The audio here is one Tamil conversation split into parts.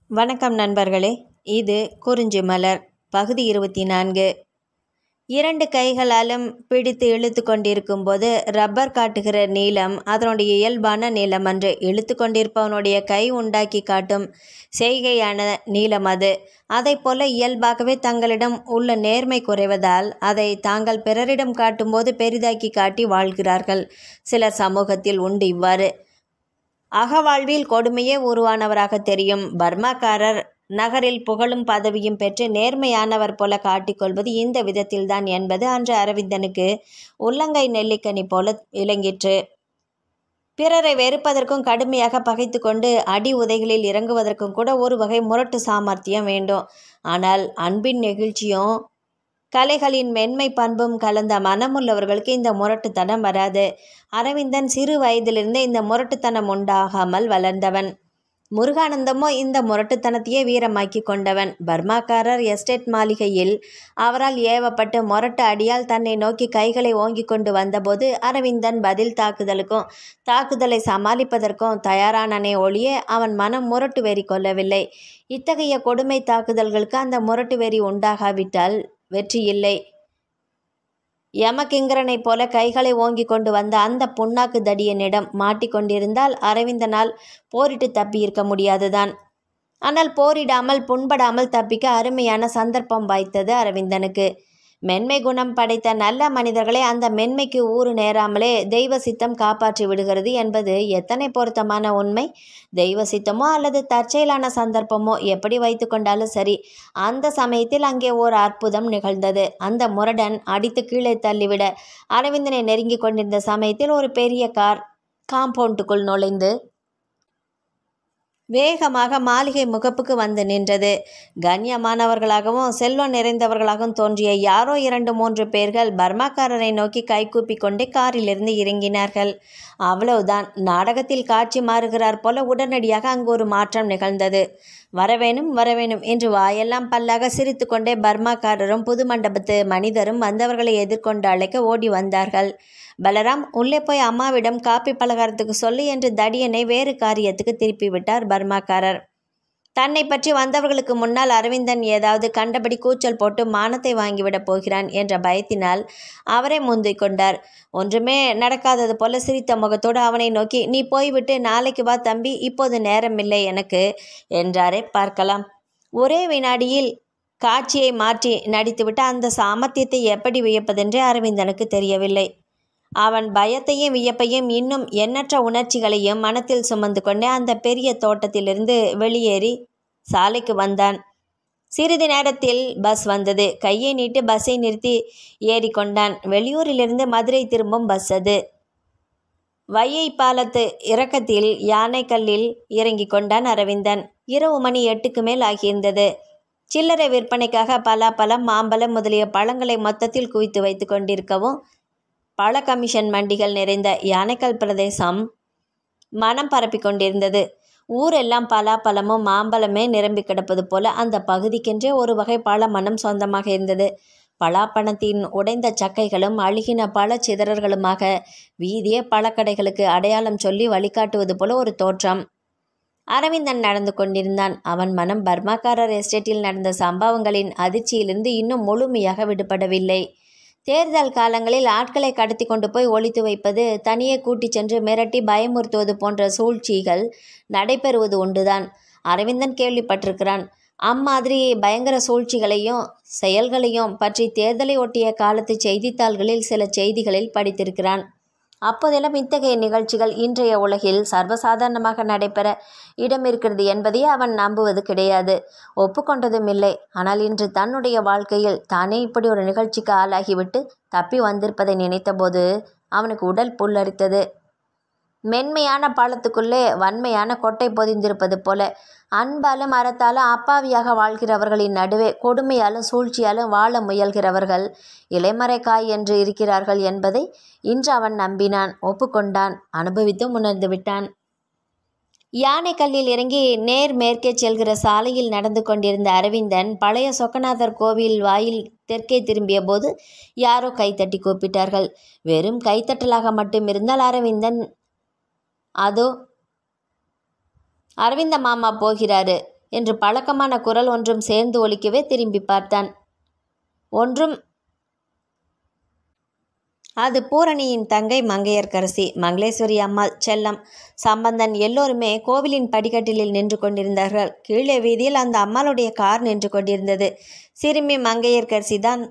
வணக்கம் நண்பர்களே இது குறிஞ்சி மலர் பகுதி இருபத்தி நான்கு இரண்டு கைகளாலும் பிடித்து இழுத்து கொண்டிருக்கும் போது ரப்பர் காட்டுகிற நீளம் அதனுடைய இயல்பான நீளம் அன்று இழுத்து கொண்டிருப்பவனுடைய கை உண்டாக்கி காட்டும் செய்கையான நீளம் அது அதை போல இயல்பாகவே தங்களிடம் உள்ள நேர்மை குறைவதால் அதை தாங்கள் பிறரிடம் காட்டும்போது பெரிதாக்கி காட்டி வாழ்கிறார்கள் சிலர் சமூகத்தில் உண்டு இவ்வாறு அகவாழ்வில் கொடுமையே உருவானவராக தெரியும் பர்மாக்காரர் நகரில் புகழும் பதவியும் பெற்று நேர்மையானவர் போல காட்டிக்கொள்வது இந்த விதத்தில்தான் என்பது அன்று அரவிந்தனுக்கு உள்ளங்கை நெல்லிக்கனி போல விளங்கிற்று பிறரை வெறுப்பதற்கும் கடுமையாக பகைத்து கொண்டு அடி உதைகளில் இறங்குவதற்கும் கூட ஒரு வகை முரட்டு சாமர்த்தியம் வேண்டும் ஆனால் அன்பின் நெகிழ்ச்சியும் கலைகளின் மென்மை பண்பும் கலந்த மனமுள்ளவர்களுக்கு இந்த முரட்டுத்தனம் வராது அரவிந்தன் சிறு வயதிலிருந்தே இந்த முரட்டுத்தனம் உண்டாகாமல் வளர்ந்தவன் முருகானந்தமோ இந்த முரட்டுத்தனத்தையே வீரமாக்கி கொண்டவன் பர்மாக்காரர் எஸ்டேட் மாளிகையில் அவரால் ஏவப்பட்டு முரட்டு அடியால் தன்னை நோக்கி கைகளை ஓங்கி கொண்டு வந்தபோது அரவிந்தன் பதில் தாக்குதலுக்கும் தாக்குதலை சமாளிப்பதற்கும் தயாரானனே ஒழிய அவன் மனம் முரட்டு வெறி கொள்ளவில்லை இத்தகைய கொடுமை தாக்குதல்களுக்கு அந்த முரட்டு வெறி உண்டாகாவிட்டால் வெற்றி இல்லை யமகிங்கரனைப் போல கைகளை ஓங்கி கொண்டு வந்த அந்த புண்ணாக்கு தடியனிடம் மாட்டிக்கொண்டிருந்தால் அரவிந்தனால் போரிட்டு தப்பியிருக்க முடியாதுதான் ஆனால் போரிடாமல் புண்படாமல் தப்பிக்க அருமையான சந்தர்ப்பம் வாய்த்தது அரவிந்தனுக்கு மென்மை குணம் படைத்த நல்ல மனிதர்களை அந்த மென்மைக்கு ஊறு நேராமலே தெய்வ சித்தம் காப்பாற்றி விடுகிறது என்பது எத்தனை பொருத்தமான உண்மை தெய்வ சித்தமோ அல்லது தற்செயலான சந்தர்ப்பமோ எப்படி வைத்து கொண்டாலும் சரி அந்த சமயத்தில் அங்கே ஓர் அற்புதம் நிகழ்ந்தது அந்த முரடன் அடித்து கீழே தள்ளிவிட அரவிந்தனை நெருங்கி கொண்டிருந்த சமயத்தில் ஒரு பெரிய கார் காம்பவுண்டுக்குள் நுழைந்து வேகமாக மாளிகை முகப்புக்கு வந்து நின்றது கண்ணியமானவர்களாகவும் செல்வம் நிறைந்தவர்களாகவும் தோன்றிய யாரோ இரண்டு மூன்று பேர்கள் பர்மாக்காரரை நோக்கி கைகூப்பி கொண்டே காரிலிருந்து இறங்கினார்கள் அவ்வளவுதான் நாடகத்தில் காட்சி மாறுகிறார் போல உடனடியாக அங்கு ஒரு மாற்றம் நிகழ்ந்தது வரவேணும் வரவேணும் என்று வாயெல்லாம் பல்லாக சிரித்து கொண்டே பர்மாக்காரரும் புது மண்டபத்து மனிதரும் வந்தவர்களை எதிர்கொண்டு அழைக்க ஓடி வந்தார்கள் பலராம் உள்ளே போய் அம்மாவிடம் காப்பி பலகாரத்துக்கு சொல்லு என்று தடியனை வேறு காரியத்துக்கு திருப்பி விட்டார் பர்மாக்காரர் தன்னை பற்றி வந்தவர்களுக்கு முன்னால் அரவிந்தன் ஏதாவது கண்டபடி கூச்சல் போட்டு மானத்தை வாங்கிவிடப் போகிறான் என்ற பயத்தினால் அவரை முந்திக் கொண்டார் ஒன்றுமே நடக்காதது போல சிரித்த முகத்தோடு அவனை நோக்கி நீ போய்விட்டு நாளைக்கு வா தம்பி இப்போது நேரமில்லை எனக்கு என்றாரே பார்க்கலாம் ஒரே வினாடியில் காட்சியை மாற்றி நடித்துவிட்டு அந்த சாமர்த்தியத்தை எப்படி வியப்பதென்றே அரவிந்தனுக்கு தெரியவில்லை அவன் பயத்தையும் வியப்பையும் இன்னும் எண்ணற்ற உணர்ச்சிகளையும் மனத்தில் சுமந்து கொண்டே அந்த பெரிய தோட்டத்திலிருந்து வெளியேறி சாலைக்கு வந்தான் சிறிது நேரத்தில் பஸ் வந்தது கையை நீட்டு பஸ்ஸை நிறுத்தி ஏறிக்கொண்டான் வெளியூரிலிருந்து மதுரை திரும்பும் பஸ் அது வையை பாலத்து இறக்கத்தில் யானைக்கல்லில் இறங்கி கொண்டான் அரவிந்தன் இரவு மணி எட்டுக்கு மேல் ஆகியிருந்தது சில்லறை விற்பனைக்காக பலாப்பழம் மாம்பழம் முதலிய பழங்களை மொத்தத்தில் குவித்து வைத்து கொண்டிருக்கவும் பழ கமிஷன் மண்டிகள் நிறைந்த யானைக்கல் பிரதேசம் மனம் பரப்பி கொண்டிருந்தது ஊரெல்லாம் பலாப்பழமும் மாம்பழமே நிரம்பி கிடப்பது போல அந்த பகுதிக்கென்றே ஒரு வகை பழ மனம் சொந்தமாக இருந்தது பலாப்பழத்தின் உடைந்த சக்கைகளும் அழுகின பழ சிதறர்களுமாக வீதிய பழக்கடைகளுக்கு அடையாளம் சொல்லி வழிகாட்டுவது போல ஒரு தோற்றம் அரவிந்தன் நடந்து கொண்டிருந்தான் அவன் மனம் பர்மாக்காரர் எஸ்டேட்டில் நடந்த சம்பவங்களின் அதிர்ச்சியிலிருந்து இன்னும் முழுமையாக விடுபடவில்லை தேர்தல் காலங்களில் ஆட்களை கடத்தி கொண்டு போய் ஒழித்து வைப்பது தனியே கூட்டிச் சென்று மிரட்டி பயமுறுத்துவது போன்ற சூழ்ச்சிகள் நடைபெறுவது உண்டுதான் அரவிந்தன் கேள்விப்பட்டிருக்கிறான் அம்மாதிரி பயங்கர சூழ்ச்சிகளையும் செயல்களையும் பற்றி தேர்தலை ஒட்டிய காலத்து செய்தித்தாள்களில் சில செய்திகளில் படித்திருக்கிறான் அப்போதெல்லாம் இத்தகைய நிகழ்ச்சிகள் இன்றைய உலகில் சர்வசாதாரணமாக நடைபெற இடம் இருக்கிறது என்பதையே அவன் நம்புவது கிடையாது ஒப்புக்கொண்டதும் இல்லை ஆனால் இன்று தன்னுடைய வாழ்க்கையில் தானே இப்படி ஒரு நிகழ்ச்சிக்கு ஆளாகிவிட்டு தப்பி வந்திருப்பதை நினைத்தபோது அவனுக்கு உடல் புல்லரித்தது மென்மையான பாலத்துக்குள்ளே வன்மையான கொட்டை பொதிந்திருப்பது போல அன்பாலும் அறத்தாலும் அப்பாவியாக வாழ்கிறவர்களின் நடுவே கொடுமையாலும் சூழ்ச்சியாலும் வாழ முயல்கிறவர்கள் இலைமறைக்காய் என்று இருக்கிறார்கள் என்பதை இன்று அவன் நம்பினான் ஒப்புக்கொண்டான் அனுபவித்தும் உணர்ந்து விட்டான் யானைக்கல்லில் இறங்கி நேர் மேற்கே செல்கிற சாலையில் நடந்து கொண்டிருந்த அரவிந்தன் பழைய சொக்கநாதர் கோவில் வாயில் தெற்கே திரும்பிய போது யாரோ கைத்தட்டி கூப்பிட்டார்கள் வெறும் கைத்தட்டலாக மட்டும் இருந்தால் அரவிந்தன் அதோ அரவிந்த மாமா போகிறாரு என்று பழக்கமான குரல் ஒன்றும் சேர்ந்து ஒலிக்கவே திரும்பி பார்த்தான் ஒன்றும் அது பூரணியின் தங்கை மங்கையர்க்கரசி மங்களேஸ்வரி அம்மாள் செல்லம் சம்பந்தன் எல்லோருமே கோவிலின் படிக்கட்டிலில் நின்று கொண்டிருந்தார்கள் கீழே வீதியில் அந்த அம்மாளுடைய கார் நின்று கொண்டிருந்தது சிறுமி மங்கையர்க்கரசி தான்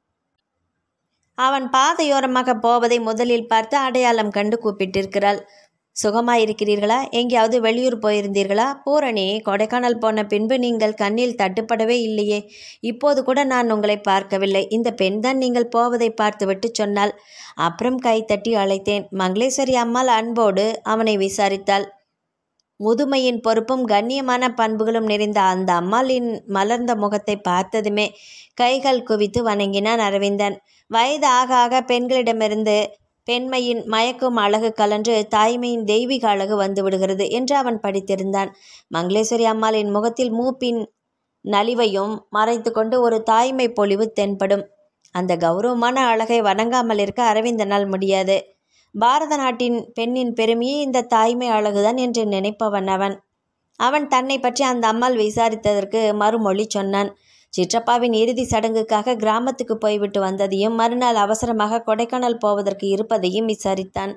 அவன் பாதையோரமாக போவதை முதலில் பார்த்து அடையாளம் கண்டு கூப்பிட்டிருக்கிறாள் சுகமாயிருக்கிறீர்களா எங்கேயாவது வெளியூர் போயிருந்தீர்களா பூரணி கொடைக்கானல் போன பின்பு நீங்கள் கண்ணில் தட்டுப்படவே இல்லையே இப்போது கூட நான் உங்களை பார்க்கவில்லை இந்த பெண் தான் நீங்கள் போவதை பார்த்துவிட்டு சொன்னாள் அப்புறம் கை தட்டி அழைத்தேன் மங்களேஸ்வரி அம்மாள் அன்போடு அவனை விசாரித்தாள் முதுமையின் பொறுப்பும் கண்ணியமான பண்புகளும் நிறைந்த அந்த அம்மாளின் மலர்ந்த முகத்தை பார்த்ததுமே கைகள் குவித்து வணங்கினான் அரவிந்தன் வயது ஆக ஆக பெண்களிடமிருந்து பெண்மையின் மயக்கும் அழகு கலன்று தாய்மையின் தெய்வீக அழகு வந்து விடுகிறது என்று அவன் படித்திருந்தான் மங்களேஸ்வரி அம்மாளின் முகத்தில் மூப்பின் நலிவையும் மறைத்து கொண்டு ஒரு தாய்மை பொலிவு தென்படும் அந்த கௌரவமான அழகை வணங்காமல் இருக்க அரவிந்தனால் முடியாது பாரத நாட்டின் பெண்ணின் பெருமையே இந்த தாய்மை அழகுதான் என்று நினைப்பவன் அவன் அவன் தன்னை பற்றி அந்த அம்மாள் விசாரித்ததற்கு மறுமொழி சொன்னான் சிற்றப்பாவின் இறுதி சடங்குக்காக கிராமத்துக்கு போய்விட்டு வந்ததையும் மறுநாள் அவசரமாக கொடைக்கானல் போவதற்கு இருப்பதையும் விசாரித்தான்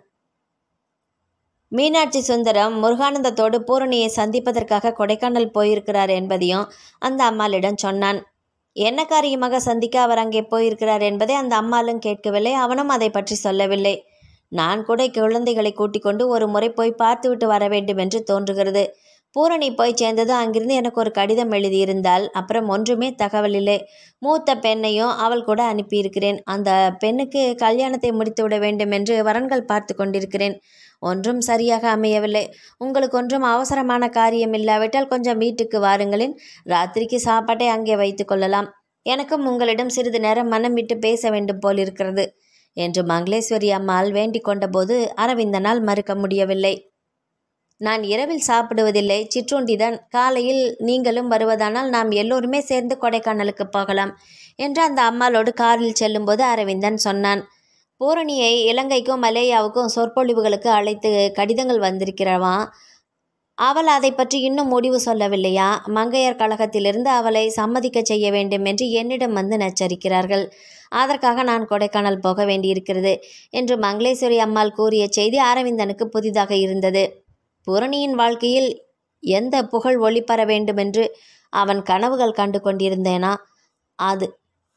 மீனாட்சி சுந்தரம் முருகானந்தத்தோடு பூரணியை சந்திப்பதற்காக கொடைக்கானல் போயிருக்கிறார் என்பதையும் அந்த அம்மாளிடம் சொன்னான் என்ன காரியமாக சந்திக்க அவர் அங்கே போயிருக்கிறார் என்பதை அந்த அம்மாளும் கேட்கவில்லை அவனும் அதை பற்றி சொல்லவில்லை நான் கூட குழந்தைகளை கூட்டிக் கொண்டு ஒரு முறை போய் பார்த்துவிட்டு வர வேண்டும் என்று தோன்றுகிறது பூரணி போய் சேர்ந்தது அங்கிருந்து எனக்கு ஒரு கடிதம் எழுதியிருந்தால் அப்புறம் ஒன்றுமே தகவல் இல்லை மூத்த பெண்ணையும் அவள் கூட அனுப்பியிருக்கிறேன் அந்த பெண்ணுக்கு கல்யாணத்தை முடித்து விட வேண்டும் என்று வரன்கள் பார்த்து கொண்டிருக்கிறேன் ஒன்றும் சரியாக அமையவில்லை உங்களுக்கு ஒன்றும் அவசரமான காரியம் இல்லாவிட்டால் கொஞ்சம் வீட்டுக்கு வாருங்களேன் ராத்திரிக்கு சாப்பாட்டை அங்கே வைத்து கொள்ளலாம் எனக்கும் உங்களிடம் சிறிது நேரம் மனம் விட்டு பேச வேண்டும் போல் இருக்கிறது என்று மங்களேஸ்வரி அம்மாள் வேண்டிக் கொண்டபோது அரவிந்தனால் மறுக்க முடியவில்லை நான் இரவில் சாப்பிடுவதில்லை சிற்றுண்டிதான் காலையில் நீங்களும் வருவதானால் நாம் எல்லோருமே சேர்ந்து கொடைக்கானலுக்கு போகலாம் என்று அந்த அம்மாளோடு காரில் செல்லும்போது அரவிந்தன் சொன்னான் பூரணியை இலங்கைக்கும் மலேயாவுக்கும் சொற்பொழிவுகளுக்கு அழைத்து கடிதங்கள் வந்திருக்கிறவா அவள் அதை பற்றி இன்னும் முடிவு சொல்லவில்லையா மங்கையர் கழகத்திலிருந்து அவளை சம்மதிக்க செய்ய வேண்டும் என்று என்னிடம் வந்து நச்சரிக்கிறார்கள் அதற்காக நான் கொடைக்கானல் போக வேண்டியிருக்கிறது என்று மங்களேஸ்வரி அம்மாள் கூறிய செய்தி அரவிந்தனுக்கு புதிதாக இருந்தது பூரணியின் வாழ்க்கையில் எந்த புகழ் ஒளிபர வேண்டுமென்று அவன் கனவுகள் கண்டு கொண்டிருந்தேனா அது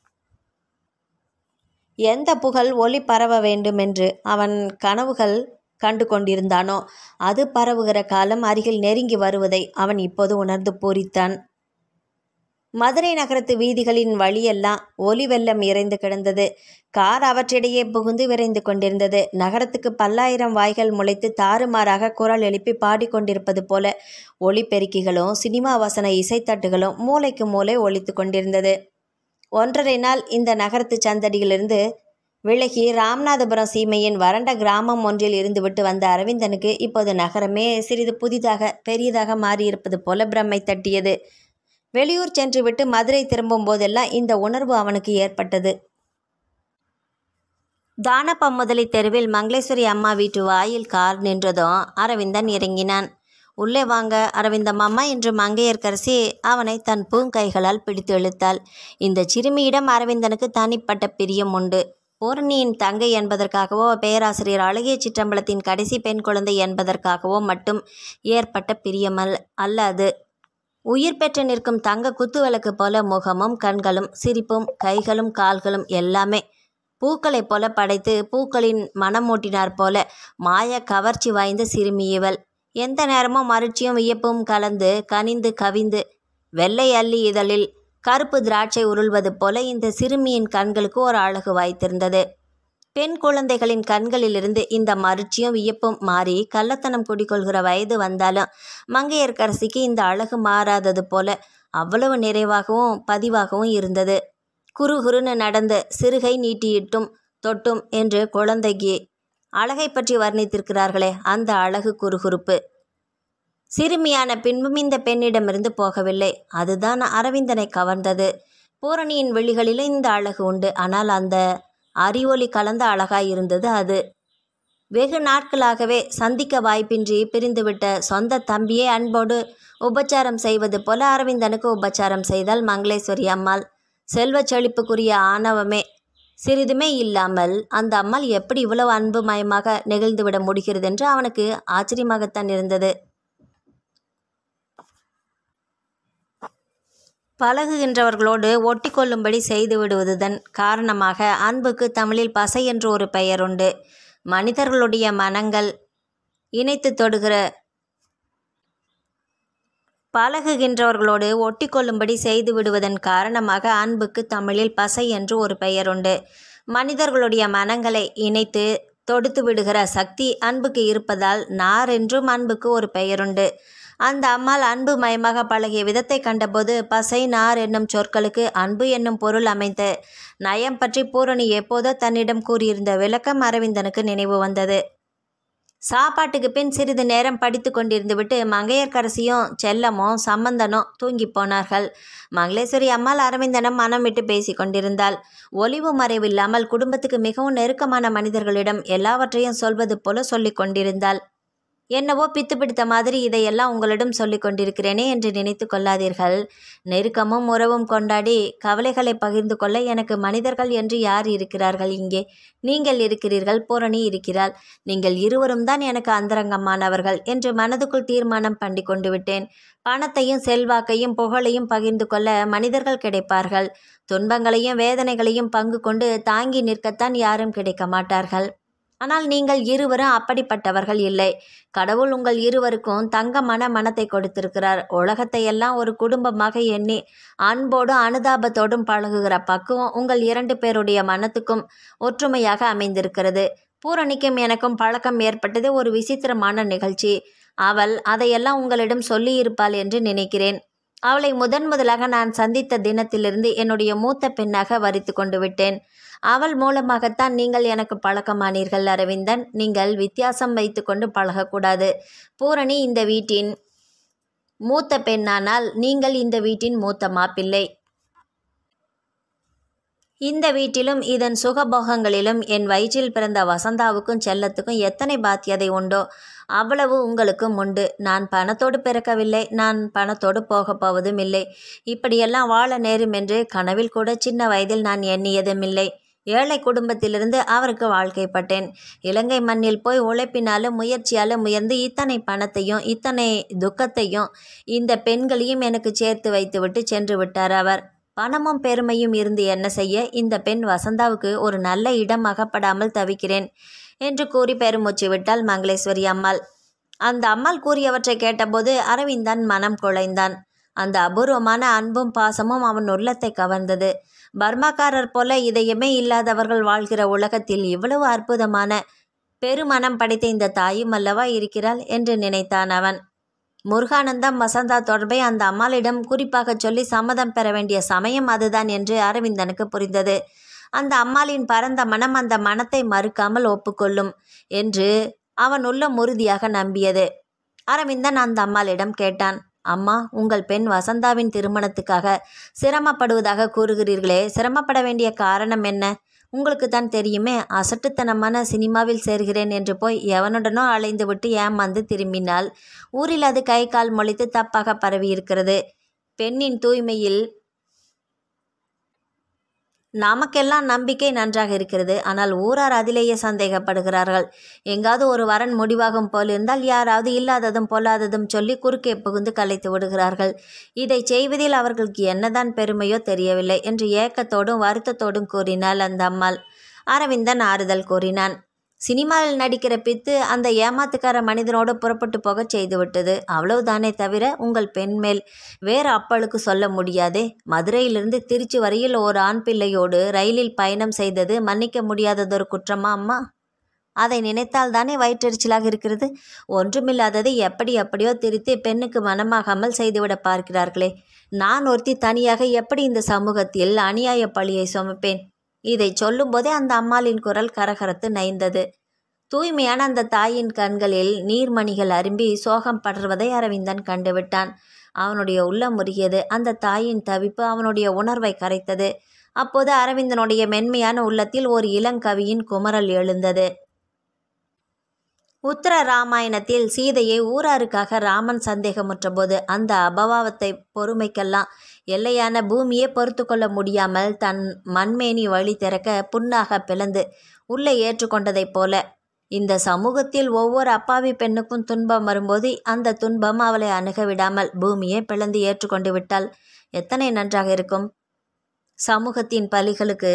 எந்த புகழ் ஒளி பரவ வேண்டுமென்று அவன் கனவுகள் கண்டு கொண்டிருந்தானோ அது பரவுகிற காலம் அருகில் நெருங்கி வருவதை அவன் இப்போது உணர்ந்து பூரித்தான் மதுரை நகரத்து வீதிகளின் வழியெல்லாம் ஒலி வெள்ளம் இறைந்து கிடந்தது கார் அவற்றிடையே புகுந்து விரைந்து கொண்டிருந்தது நகரத்துக்கு பல்லாயிரம் வாய்கள் முளைத்து தாறுமாறாக குரல் எழுப்பி பாடிக்கொண்டிருப்பது போல ஒளிப்பெருக்கிகளும் சினிமா வசன இசைத்தட்டுகளும் மூளைக்கு மூளை ஒலித்து கொண்டிருந்தது ஒன்றரை நாள் இந்த நகரத்து சந்தடியிலிருந்து விலகி ராமநாதபுரம் சீமையின் வறண்ட கிராமம் ஒன்றில் இருந்துவிட்டு வந்த அரவிந்தனுக்கு இப்போது நகரமே சிறிது புதிதாக பெரியதாக மாறியிருப்பது போல பிரம்மை தட்டியது வெளியூர் சென்றுவிட்டு மதுரை திரும்பும் போதெல்லாம் இந்த உணர்வு அவனுக்கு ஏற்பட்டது தானப்பம்முதலி தெருவில் மங்களேஸ்வரி அம்மா வீட்டு வாயில் கார் நின்றதும் அரவிந்தன் இறங்கினான் உள்ளே வாங்க அரவிந்தம் அம்மா என்று மங்கையர்க்கரசி அவனை தன் பூங்கைகளால் பிடித்து இழுத்தாள் இந்த சிறுமியிடம் அரவிந்தனுக்கு தனிப்பட்ட பிரியம் உண்டு பூரணியின் தங்கை என்பதற்காகவோ பேராசிரியர் அழகிய சிற்றம்பலத்தின் கடைசி பெண் குழந்தை என்பதற்காகவோ மட்டும் ஏற்பட்ட பிரியமல் அல்ல அது உயிர் பெற்று நிற்கும் தங்க குத்துவிளக்கு போல முகமும் கண்களும் சிரிப்பும் கைகளும் கால்களும் எல்லாமே பூக்களைப் போல படைத்து பூக்களின் மனமூட்டினார் போல மாய கவர்ச்சி வாய்ந்த சிறுமி இவள் எந்த நேரமும் மறுச்சியும் வியப்பும் கலந்து கனிந்து கவிந்து வெள்ளை அள்ளி இதழில் கருப்பு திராட்சை உருள்வது போல இந்த சிறுமியின் கண்களுக்கு ஒரு அழகு வாய்த்திருந்தது பெண் குழந்தைகளின் கண்களிலிருந்து இந்த மறுச்சியும் வியப்பும் மாறி கள்ளத்தனம் குடிக்கொள்கிற வயது வந்தாலும் மங்கையர்க்கரசிக்கு இந்த அழகு மாறாதது போல அவ்வளவு நிறைவாகவும் பதிவாகவும் இருந்தது குறுகுறுன்னு நடந்து சிறுகை நீட்டியிட்டும் தொட்டும் என்று குழந்தைக்கு அழகை பற்றி வர்ணித்திருக்கிறார்களே அந்த அழகு குறுகுறுப்பு சிறுமியான பின்பும் இந்த பெண்ணிடமிருந்து போகவில்லை அதுதான் அரவிந்தனை கவர்ந்தது பூரணியின் விழிகளிலும் இந்த அழகு உண்டு ஆனால் அந்த அறிவொளி கலந்த அழகாய் இருந்தது அது வெகு நாட்களாகவே சந்திக்க வாய்ப்பின்றி பிரிந்துவிட்ட சொந்த தம்பியை அன்போடு உபச்சாரம் செய்வது போல அரவிந்தனுக்கு உபச்சாரம் செய்தால் மங்களேஸ்வரி அம்மாள் செல்வச் செழிப்புக்குரிய ஆணவமே சிறிதுமே இல்லாமல் அந்த அம்மாள் எப்படி இவ்வளவு அன்பு மயமாக நெகிழ்ந்துவிட முடிகிறது என்று அவனுக்கு ஆச்சரியமாகத்தான் இருந்தது பழகுகின்றவர்களோடு ஒட்டி கொள்ளும்படி செய்து விடுவதுதன் காரணமாக அன்புக்கு தமிழில் பசை என்று ஒரு பெயர் உண்டு மனிதர்களுடைய மனங்கள் இணைத்து தொடுகிற பழகுகின்றவர்களோடு ஒட்டி கொள்ளும்படி செய்து விடுவதன் காரணமாக அன்புக்கு தமிழில் பசை என்று ஒரு பெயர் உண்டு மனிதர்களுடைய மனங்களை இணைத்து தொடுத்து விடுகிற சக்தி அன்புக்கு இருப்பதால் நார் என்றும் அன்புக்கு ஒரு பெயருண்டு அந்த அம்மாள் அன்பு மயமாக பழகிய விதத்தை கண்டபோது பசை நார் என்னும் சொற்களுக்கு அன்பு என்னும் பொருள் அமைந்த நயம் பற்றி பூரணி எப்போதோ தன்னிடம் கூறியிருந்த விளக்கம் அரவிந்தனுக்கு நினைவு வந்தது சாப்பாட்டுக்கு பின் சிறிது நேரம் படித்து கொண்டிருந்து விட்டு மங்கையர்க்கரசியும் செல்லமும் சம்பந்தனும் தூங்கி போனார்கள் மங்களேஸ்வரி அம்மாள் அரவிந்தனம் மனம் விட்டு பேசி கொண்டிருந்தாள் ஒளிவு மறைவில்லாமல் குடும்பத்துக்கு மிகவும் நெருக்கமான மனிதர்களிடம் எல்லாவற்றையும் சொல்வது போல சொல்லிக் கொண்டிருந்தாள் என்னவோ பித்து பிடித்த மாதிரி இதையெல்லாம் உங்களிடம் சொல்லிக் கொண்டிருக்கிறேனே என்று நினைத்து கொள்ளாதீர்கள் நெருக்கமும் உறவும் கொண்டாடி கவலைகளை பகிர்ந்து கொள்ள எனக்கு மனிதர்கள் என்று யார் இருக்கிறார்கள் இங்கே நீங்கள் இருக்கிறீர்கள் பூரணி இருக்கிறாள் நீங்கள் இருவரும் தான் எனக்கு அந்தரங்கமானவர்கள் என்று மனதுக்குள் தீர்மானம் பண்ணி கொண்டு விட்டேன் பணத்தையும் செல்வாக்கையும் புகழையும் பகிர்ந்து கொள்ள மனிதர்கள் கிடைப்பார்கள் துன்பங்களையும் வேதனைகளையும் பங்கு கொண்டு தாங்கி நிற்கத்தான் யாரும் கிடைக்க மாட்டார்கள் ஆனால் நீங்கள் இருவரும் அப்படிப்பட்டவர்கள் இல்லை கடவுள் உங்கள் இருவருக்கும் தங்கமான மனத்தை கொடுத்திருக்கிறார் உலகத்தை எல்லாம் ஒரு குடும்பமாக எண்ணி அன்போடும் அனுதாபத்தோடும் பழகுகிற பக்குவம் உங்கள் இரண்டு பேருடைய மனத்துக்கும் ஒற்றுமையாக அமைந்திருக்கிறது பூரணிக்கும் எனக்கும் பழக்கம் ஏற்பட்டது ஒரு விசித்திரமான நிகழ்ச்சி அவள் அதையெல்லாம் உங்களிடம் சொல்லியிருப்பாள் என்று நினைக்கிறேன் அவளை முதன் முதலாக நான் சந்தித்த தினத்திலிருந்து என்னுடைய மூத்த பெண்ணாக வரித்து கொண்டு விட்டேன் அவள் மூலமாகத்தான் நீங்கள் எனக்கு பழக்கமானீர்கள் அரவிந்தன் நீங்கள் வித்தியாசம் வைத்துக்கொண்டு பழகக்கூடாது பூரணி இந்த வீட்டின் மூத்த பெண்ணானால் நீங்கள் இந்த வீட்டின் மூத்த மாப்பிள்ளை இந்த வீட்டிலும் இதன் சுகபோகங்களிலும் என் வயிற்றில் பிறந்த வசந்தாவுக்கும் செல்லத்துக்கும் எத்தனை பாத்தியதை உண்டோ அவ்வளவு உங்களுக்கும் உண்டு நான் பணத்தோடு பிறக்கவில்லை நான் பணத்தோடு போகப் போவதும் இல்லை இப்படியெல்லாம் வாழ நேரும் என்று கனவில் கூட சின்ன வயதில் நான் எண்ணியதும் இல்லை ஏழை குடும்பத்திலிருந்து அவருக்கு வாழ்க்கைப்பட்டேன் இலங்கை மண்ணில் போய் உழைப்பினாலும் முயற்சியாலும் உயர்ந்து இத்தனை பணத்தையும் இத்தனை துக்கத்தையும் இந்த பெண்களையும் எனக்கு சேர்த்து வைத்துவிட்டு சென்று விட்டார் அவர் பணமும் பெருமையும் இருந்து என்ன செய்ய இந்த பெண் வசந்தாவுக்கு ஒரு நல்ல இடம் அகப்படாமல் தவிக்கிறேன் என்று கூறி பெருமூச்சு விட்டாள் மங்களேஸ்வரி அம்மாள் அந்த அம்மாள் கூறியவற்றை கேட்டபோது அரவிந்தன் மனம் குலைந்தான் அந்த அபூர்வமான அன்பும் பாசமும் அவன் உள்ளத்தை கவர்ந்தது பர்மாக்காரர் போல இதயமே இல்லாதவர்கள் வாழ்கிற உலகத்தில் இவ்வளவு அற்புதமான பெருமனம் படைத்த இந்த தாயும் அல்லவா இருக்கிறாள் என்று நினைத்தான் அவன் முருகானந்தம் வசந்தா தொடர்பை அந்த அம்மாளிடம் குறிப்பாக சொல்லி சம்மதம் பெற வேண்டிய சமயம் அதுதான் என்று அரவிந்தனுக்கு புரிந்தது அந்த அம்மாளின் பரந்த மனம் அந்த மனத்தை மறுக்காமல் ஒப்புக்கொள்ளும் என்று அவன் உள்ள உறுதியாக நம்பியது அரவிந்தன் அந்த அம்மாளிடம் கேட்டான் அம்மா உங்கள் பெண் வசந்தாவின் திருமணத்துக்காக சிரமப்படுவதாக கூறுகிறீர்களே சிரமப்பட வேண்டிய காரணம் என்ன உங்களுக்கு தான் தெரியுமே அசட்டுத்தனமான சினிமாவில் சேர்கிறேன் என்று போய் எவனுடனோ அலைந்து விட்டு ஏமாந்து திரும்பினாள் ஊரில் அது கை கால் மொழித்து தப்பாக பரவி இருக்கிறது பெண்ணின் தூய்மையில் நமக்கெல்லாம் நம்பிக்கை நன்றாக இருக்கிறது ஆனால் ஊரார் அதிலேயே சந்தேகப்படுகிறார்கள் எங்காவது ஒரு வரன் முடிவாகும் போல் இருந்தால் யாராவது இல்லாததும் பொல்லாததும் சொல்லி குறுக்கே புகுந்து கலைத்து விடுகிறார்கள் இதை செய்வதில் அவர்களுக்கு என்னதான் பெருமையோ தெரியவில்லை என்று ஏக்கத்தோடும் வருத்தத்தோடும் கூறினாள் அந்த அம்மாள் அரவிந்தன் ஆறுதல் கூறினான் சினிமாவில் நடிக்கிற பித்து அந்த ஏமாத்துக்கார மனிதனோடு புறப்பட்டு போகச் செய்துவிட்டது அவ்வளவுதானே தவிர உங்கள் பெண் மேல் வேறு அப்பளுக்கு சொல்ல முடியாதே மதுரையிலிருந்து திருச்சி வரையில் ஒரு ஆண் பிள்ளையோடு ரயிலில் பயணம் செய்தது மன்னிக்க முடியாததொரு குற்றமா அம்மா அதை நினைத்தால் தானே வயிற்றெரிச்சலாக இருக்கிறது ஒன்றுமில்லாததை எப்படி எப்படியோ திருத்தி பெண்ணுக்கு மனமாகாமல் செய்துவிட பார்க்கிறார்களே நான் ஒருத்தி தனியாக எப்படி இந்த சமூகத்தில் அநியாய பழியை சுமப்பேன் இதை சொல்லும்போதே அந்த அம்மாளின் குரல் கரகரத்து நைந்தது தூய்மையான அந்த தாயின் கண்களில் நீர்மணிகள் அரும்பி சோகம் படர்வதை அரவிந்தன் கண்டுவிட்டான் அவனுடைய உள்ளம் முருகியது அந்த தாயின் தவிப்பு அவனுடைய உணர்வை கரைத்தது அப்போது அரவிந்தனுடைய மென்மையான உள்ளத்தில் ஒரு இளங்கவியின் குமரல் எழுந்தது உத்தர ராமாயணத்தில் சீதையை ஊராருக்காக ராமன் சந்தேகமுற்றபோது அந்த அபவாவத்தை பொறுமைக்கெல்லாம் எல்லையான பூமியே பொறுத்து கொள்ள முடியாமல் தன் மண்மேனி வழி திறக்க புண்ணாக பிளந்து உள்ளே ஏற்றுக்கொண்டதைப் போல இந்த சமூகத்தில் ஒவ்வொரு அப்பாவி பெண்ணுக்கும் துன்பம் வரும்போது அந்த துன்பம் அவளை அணுக விடாமல் பூமியே பிளந்து ஏற்றுக்கொண்டு விட்டால் எத்தனை நன்றாக இருக்கும் சமூகத்தின் பலிகளுக்கு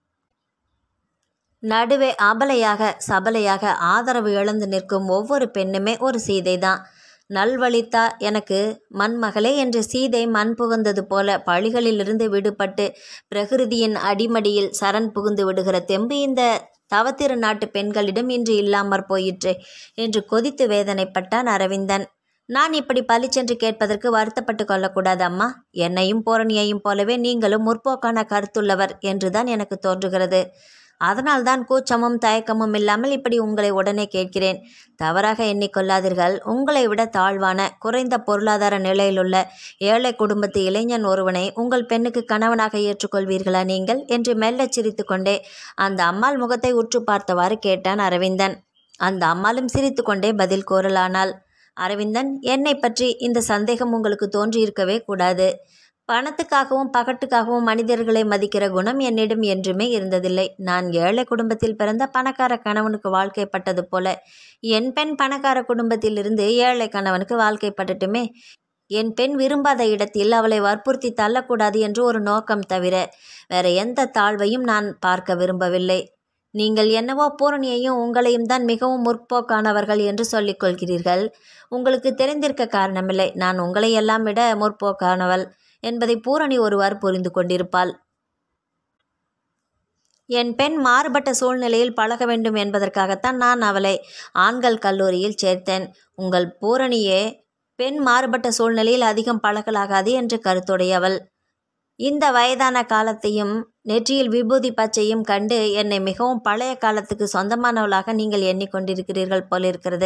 நடுவே அபலையாக சபலையாக ஆதரவு இழந்து நிற்கும் ஒவ்வொரு பெண்ணுமே ஒரு சீதை தான் நல்வழித்தா எனக்கு மண்மகளே என்று சீதை மண் புகுந்தது போல பழிகளிலிருந்து விடுபட்டு பிரகிருதியின் அடிமடியில் சரண் புகுந்து விடுகிற தெம்பு இந்த தவத்திரு நாட்டு பெண்களிடம் இன்று இல்லாமற் போயிற்று என்று கொதித்து வேதனைப்பட்டான் அரவிந்தன் நான் இப்படி பளிச்சென்று கேட்பதற்கு வருத்தப்பட்டு கொள்ளக்கூடாது அம்மா என்னையும் பூரணியையும் போலவே நீங்களும் முற்போக்கான கருத்துள்ளவர் என்றுதான் எனக்கு தோன்றுகிறது அதனால்தான் கூச்சமும் தயக்கமும் இல்லாமல் இப்படி உங்களை உடனே கேட்கிறேன் தவறாக எண்ணிக்கொள்ளாதீர்கள் உங்களை விட தாழ்வான குறைந்த பொருளாதார நிலையிலுள்ள ஏழை குடும்பத்து இளைஞன் ஒருவனை உங்கள் பெண்ணுக்கு கணவனாக ஏற்றுக்கொள்வீர்களா நீங்கள் என்று மெல்லச் சிரித்துக்கொண்டே அந்த அம்மாள் முகத்தை உற்று பார்த்தவாறு கேட்டான் அரவிந்தன் அந்த அம்மாளும் சிரித்துக்கொண்டே பதில் கூறலானாள் அரவிந்தன் என்னை பற்றி இந்த சந்தேகம் உங்களுக்கு தோன்றியிருக்கவே கூடாது பணத்துக்காகவும் பகட்டுக்காகவும் மனிதர்களை மதிக்கிற குணம் என்னிடம் என்றுமே இருந்ததில்லை நான் ஏழை குடும்பத்தில் பிறந்த பணக்கார கணவனுக்கு வாழ்க்கைப்பட்டது போல என் பெண் பணக்கார குடும்பத்திலிருந்து ஏழை கணவனுக்கு வாழ்க்கைப்படட்டுமே என் பெண் விரும்பாத இடத்தில் அவளை வற்புறுத்தி தள்ளக்கூடாது என்று ஒரு நோக்கம் தவிர வேற எந்த தாழ்வையும் நான் பார்க்க விரும்பவில்லை நீங்கள் என்னவோ பூரணியையும் உங்களையும் தான் மிகவும் முற்போக்கானவர்கள் என்று சொல்லிக் கொள்கிறீர்கள் உங்களுக்கு தெரிந்திருக்க காரணமில்லை நான் உங்களை எல்லாம் விட முற்போக்கானவள் என்பதை பூரணி ஒருவாறு புரிந்து கொண்டிருப்பாள் என் பெண் மாறுபட்ட சூழ்நிலையில் பழக வேண்டும் என்பதற்காகத்தான் நான் அவளை ஆண்கள் கல்லூரியில் சேர்த்தேன் உங்கள் பூரணியே பெண் மாறுபட்ட சூழ்நிலையில் அதிகம் பழகலாகாது என்று கருத்துடையவள் இந்த வயதான காலத்தையும் நெற்றியில் விபூதி பச்சையும் கண்டு என்னை மிகவும் பழைய காலத்துக்கு சொந்தமானவளாக நீங்கள் எண்ணிக்கொண்டிருக்கிறீர்கள் போலிருக்கிறது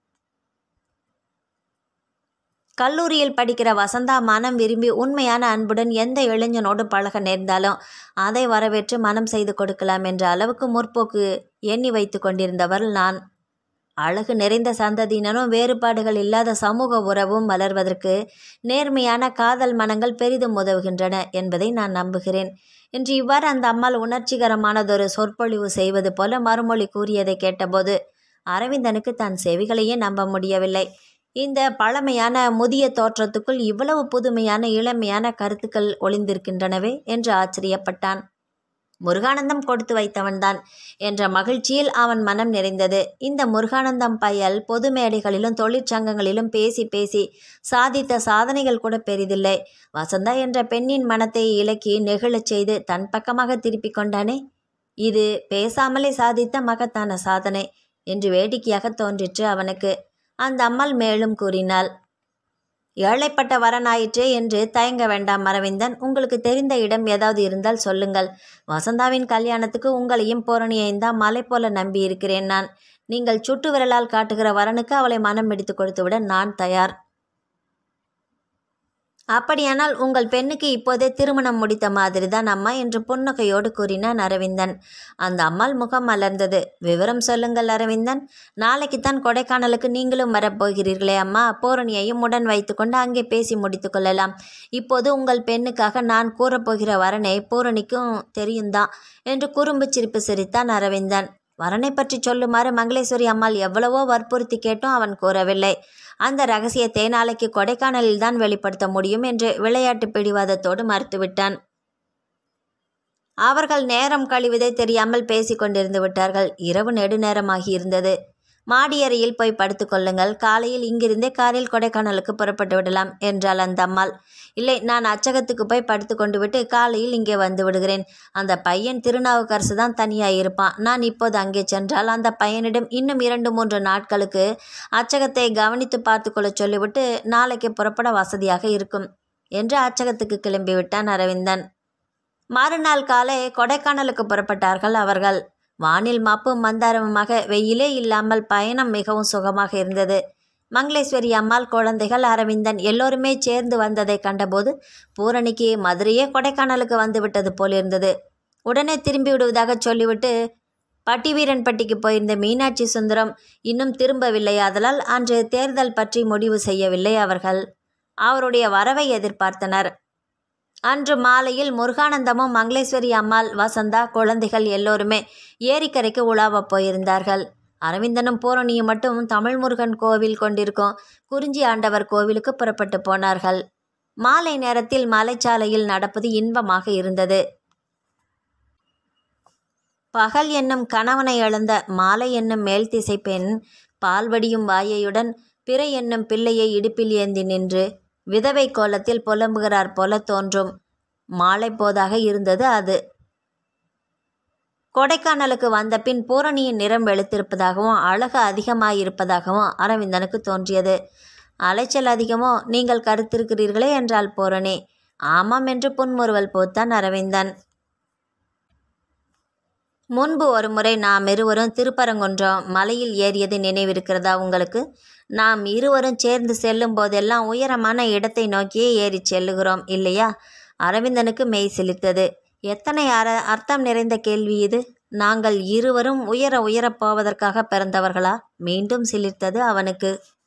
கல்லூரியில் படிக்கிற வசந்தா மனம் விரும்பி உண்மையான அன்புடன் எந்த இளைஞனோடு பழக நேர்ந்தாலும் அதை வரவேற்று மனம் செய்து கொடுக்கலாம் என்ற அளவுக்கு முற்போக்கு எண்ணி வைத்து கொண்டிருந்தவர் நான் அழகு நிறைந்த சந்ததியினரும் வேறுபாடுகள் இல்லாத சமூக உறவும் வளர்வதற்கு நேர்மையான காதல் மனங்கள் பெரிதும் உதவுகின்றன என்பதை நான் நம்புகிறேன் என்று இவ்வாறு அந்த அம்மாள் உணர்ச்சிகரமானதொரு சொற்பொழிவு செய்வது போல மறுமொழி கூறியதை கேட்டபோது அரவிந்தனுக்கு தன் செவிகளையே நம்ப முடியவில்லை இந்த பழமையான முதிய தோற்றத்துக்குள் இவ்வளவு புதுமையான இளமையான கருத்துக்கள் ஒளிந்திருக்கின்றனவே என்று ஆச்சரியப்பட்டான் முருகானந்தம் கொடுத்து வைத்தவன்தான் என்ற மகிழ்ச்சியில் அவன் மனம் நிறைந்தது இந்த முருகானந்தம் பயல் பொது மேடைகளிலும் தொழிற்சங்கங்களிலும் பேசி பேசி சாதித்த சாதனைகள் கூட பெரிதில்லை வசந்தா என்ற பெண்ணின் மனத்தை இலக்கி நெகிழச் செய்து தன் பக்கமாக திருப்பிக் கொண்டானே இது பேசாமலே சாதித்த மகத்தான சாதனை என்று வேடிக்கையாக தோன்றிற்று அவனுக்கு அந்த அம்மாள் மேலும் கூறினாள் ஏழைப்பட்ட வரனாயிற்றே என்று தயங்க வேண்டாம் அரவிந்தன் உங்களுக்கு தெரிந்த இடம் ஏதாவது இருந்தால் சொல்லுங்கள் வசந்தாவின் கல்யாணத்துக்கு உங்களையும் பூரணியையும் தான் மலை போல நம்பி இருக்கிறேன் நான் நீங்கள் சுட்டு விரலால் காட்டுகிற வரனுக்கு அவளை மனம் எடுத்து கொடுத்துவிட நான் தயார் அப்படியானால் உங்கள் பெண்ணுக்கு இப்போதே திருமணம் முடித்த மாதிரி தான் அம்மா என்று புன்னகையோடு கூறினான் அரவிந்தன் அந்த அம்மாள் முகம் மலர்ந்தது விவரம் சொல்லுங்கள் அரவிந்தன் நாளைக்குத்தான் கொடைக்கானலுக்கு நீங்களும் வரப்போகிறீர்களே அம்மா பூரணியையும் உடன் வைத்துக்கொண்டு அங்கே பேசி முடித்து கொள்ளலாம் இப்போது உங்கள் பெண்ணுக்காக நான் கூறப்போகிற வரனை பூரணிக்கும் தெரியும்தான் என்று குறும்பு சிரிப்பு சிரித்தான் அரவிந்தன் வரனை பற்றி சொல்லுமாறு மங்களேஸ்வரி அம்மாள் எவ்வளவோ வற்புறுத்தி கேட்டும் அவன் கூறவில்லை அந்த ரகசியத்தை நாளைக்கு கொடைக்கானலில் தான் வெளிப்படுத்த முடியும் என்று விளையாட்டு பிடிவாதத்தோடு மறுத்துவிட்டான் அவர்கள் நேரம் கழிவதை தெரியாமல் பேசிக் கொண்டிருந்து விட்டார்கள் இரவு நெடுநேரமாகி இருந்தது மாடியறையில் போய் படுத்துக்கொள்ளுங்கள் காலையில் இங்கிருந்தே காரில் கொடைக்கானலுக்கு புறப்பட்டு விடலாம் என்றாள் அந்த அம்மாள் இல்லை நான் அச்சகத்துக்கு போய் படுத்து கொண்டு விட்டு காலையில் இங்கே வந்து விடுகிறேன் அந்த பையன் திருநாவுக்கரசு தான் தனியாக இருப்பான் நான் இப்போது அங்கே சென்றால் அந்த பையனிடம் இன்னும் இரண்டு மூன்று நாட்களுக்கு அச்சகத்தை கவனித்து பார்த்துக்கொள்ள சொல்லிவிட்டு நாளைக்கு புறப்பட வசதியாக இருக்கும் என்று அச்சகத்துக்கு கிளம்பிவிட்டான் அரவிந்தன் மறுநாள் காலை கொடைக்கானலுக்கு புறப்பட்டார்கள் அவர்கள் வானில் மாப்பும் மந்தாரமுமாக வெயிலே இல்லாமல் பயணம் மிகவும் சுகமாக இருந்தது மங்களேஸ்வரி அம்மாள் குழந்தைகள் அரவிந்தன் எல்லோருமே சேர்ந்து வந்ததை கண்டபோது பூரணிக்கு மதுரையே கொடைக்கானலுக்கு வந்து விட்டது போல் இருந்தது உடனே திரும்பி விடுவதாக சொல்லிவிட்டு பட்டிவீரன்பட்டிக்கு போயிருந்த மீனாட்சி சுந்தரம் இன்னும் திரும்பவில்லை ஆதலால் அன்று தேர்தல் பற்றி முடிவு செய்யவில்லை அவர்கள் அவருடைய வரவை எதிர்பார்த்தனர் அன்று மாலையில் முருகானந்தமும் மங்களேஸ்வரி அம்மாள் வசந்தா குழந்தைகள் எல்லோருமே ஏரிக்கரைக்கு உலாவப் போயிருந்தார்கள் அரவிந்தனும் பூரணியும் மட்டும் தமிழ் முருகன் கோவில் கொண்டிருக்கும் குறிஞ்சி ஆண்டவர் கோவிலுக்கு புறப்பட்டு போனார்கள் மாலை நேரத்தில் மலைச்சாலையில் நடப்பது இன்பமாக இருந்தது பகல் என்னும் கணவனை இழந்த மாலை என்னும் மேல் திசை பெண் பால்வடியும் வாயையுடன் பிறை என்னும் பிள்ளையை இடுப்பில் ஏந்தி நின்று விதவை கோலத்தில் புலம்புகிறார் போல தோன்றும் மாலை போதாக இருந்தது அது கொடைக்கானலுக்கு வந்த பின் பூரணியின் நிறம் வெளுத்திருப்பதாகவும் அழகு அதிகமாயிருப்பதாகவும் அரவிந்தனுக்கு தோன்றியது அலைச்சல் அதிகமோ நீங்கள் கருத்திருக்கிறீர்களே என்றால் பூரணி ஆமாம் என்று புன்முறுவல் போத்தான் அரவிந்தன் முன்பு ஒரு முறை நாம் இருவரும் திருப்பரங்குன்றம் மலையில் ஏறியது நினைவிருக்கிறதா உங்களுக்கு நாம் இருவரும் சேர்ந்து செல்லும் போதெல்லாம் உயரமான இடத்தை நோக்கியே ஏறி செல்லுகிறோம் இல்லையா அரவிந்தனுக்கு மெய் சிலிர்த்தது எத்தனை அர அர்த்தம் நிறைந்த கேள்வி இது நாங்கள் இருவரும் உயர உயரப் போவதற்காக பிறந்தவர்களா மீண்டும் சிலிர்த்தது அவனுக்கு